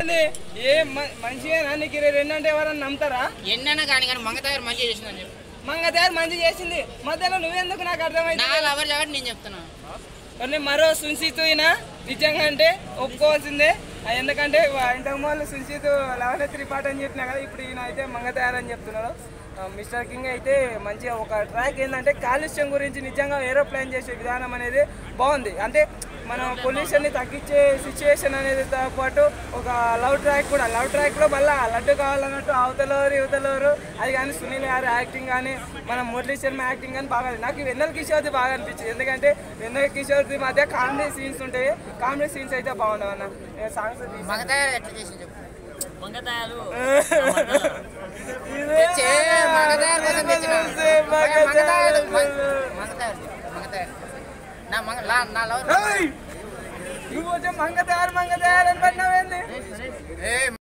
ఏంది ఏ మ- మంచిగా నీకు ఇరవై రెండు అంటే ఎవరన్నా నమ్ముతారా ఎన్నైనా కానీ కానీ మంగ తయారు మంచిగా చేసిందని చెప్పు మంగ తయారు మంచి చేసింది మధ్యలో నువ్వెందుకు నాకు అర్థమైంది నా లవర్ కాబట్టి నేను చెప్తున్నా కొన్ని మరో సున్సితుయినా నిజంగా అంటే ఒప్పుకోవాల్సిందే ఆ ఎందుకంటే వా- ఇంతకు ముందు సున్సితు లవణ త్రిపాఠి అని చెప్పినా కదా ఇప్పుడు ఈయన అయితే మంగ తయారని చెప్తున్నాడు ఆ, మిస్టర్ కింగ్ అయితే మంచిగా ఒక ట్రాక్ ఏంటంటే కాలుష్యం గురించి నిజంగా ఏరోప్లేన్ చేసే విధానం అనేది బాగుంది అంటే మనం పొల్యూషన్ని తగ్గించే సిచ్యువేషన్ అనేది తో పాటు ఒక లవ్ ట్రాక్ కూడా లవ్ ట్రాక్లో మళ్ళీ లడ్డు కావాలన్నట్టు అవతలవారు యువతలవారు అది కానీ సునీల్ గారి యాక్టింగ్ కానీ మన మురళీ శర్మ యాక్టింగ్ కానీ బాగా నాకు ఈ వెన్నెల కిషోర్ది బాగా అనిపించింది ఎందుకంటే వెన్నెల కిషోర్ది మధ్య కామెడీ సీన్స్ ఉంటాయి కామెడీ సీన్స్ అయితే బాగుండవు అన్న సాంగ్స్ మంగ తయారు ఎట్లా చేసింది చెప్పు వంగతాయాలు తెచ్చే, మంగ తయారు కోసం తెచ్చిన మంగ తయారు మంగ తయారు మంగ తయారు నా మంగ లా- నా లవర్ నువ్వు వచ్చే మంగ తయారు మంగ తయారు అని పడినావేంది ఏ